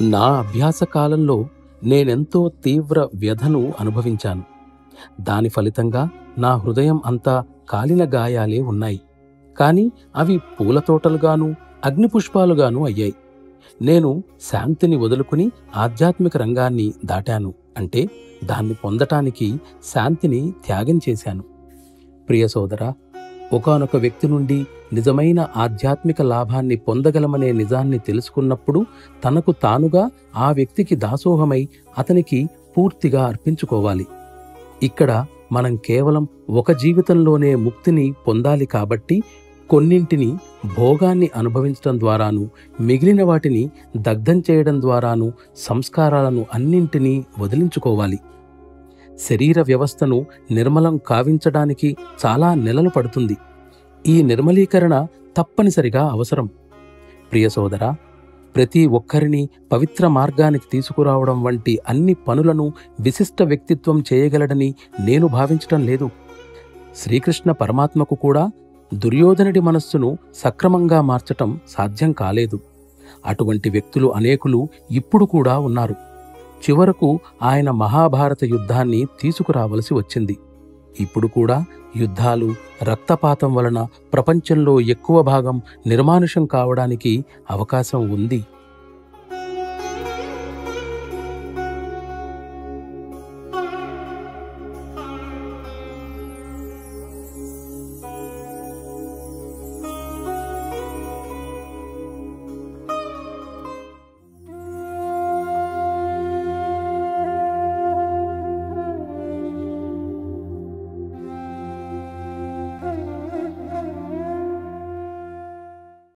నా అభ్యాస కాలంలో నేనెంతో తీవ్ర వ్యధను అనుభవించాను దాని ఫలితంగా నా హృదయం అంతా కాలిన గాయాలే ఉన్నాయి కాని అవి పూల తోటలుగాను అగ్నిపుష్పాలుగాను అయ్యాయి నేను శాంతిని వదులుకుని ఆధ్యాత్మిక రంగాన్ని దాటాను అంటే దాన్ని పొందటానికి శాంతిని త్యాగం చేశాను ప్రియ సోదరా ఒకానొక వ్యక్తి నుండి నిజమైన ఆధ్యాత్మిక లాభాన్ని పొందగలమనే నిజాన్ని తెలుసుకున్నప్పుడు తనకు తానుగా ఆ వ్యక్తికి దాసోహమై అతనికి పూర్తిగా అర్పించుకోవాలి ఇక్కడ మనం కేవలం ఒక జీవితంలోనే ముక్తిని పొందాలి కాబట్టి కొన్నింటిని భోగాన్ని అనుభవించడం ద్వారాను మిగిలిన వాటిని దగ్ధం చేయడం ద్వారాను సంస్కారాలను అన్నింటినీ వదిలించుకోవాలి శరీర వ్యవస్థను నిర్మలం కావించడానికి చాలా నెలలు పడుతుంది ఈ నిర్మలీకరణ తప్పనిసరిగా అవసరం ప్రియ సోదరా ప్రతి ఒక్కరిని పవిత్ర మార్గానికి తీసుకురావడం వంటి అన్ని పనులను విశిష్ట వ్యక్తిత్వం చేయగలడని నేను భావించటం లేదు శ్రీకృష్ణ పరమాత్మకు కూడా దుర్యోధనుడి మనస్సును సక్రమంగా మార్చటం సాధ్యం కాలేదు అటువంటి వ్యక్తులు అనేకులు ఇప్పుడు కూడా ఉన్నారు చివరకు ఆయన మహాభారత యుద్ధాన్ని తీసుకురావలసి వచ్చింది ఇప్పుడు కూడా యుద్ధాలు రక్తపాతం వలన ప్రపంచంలో ఎక్కువ భాగం నిర్మానుషం కావడానికి అవకాశం ఉంది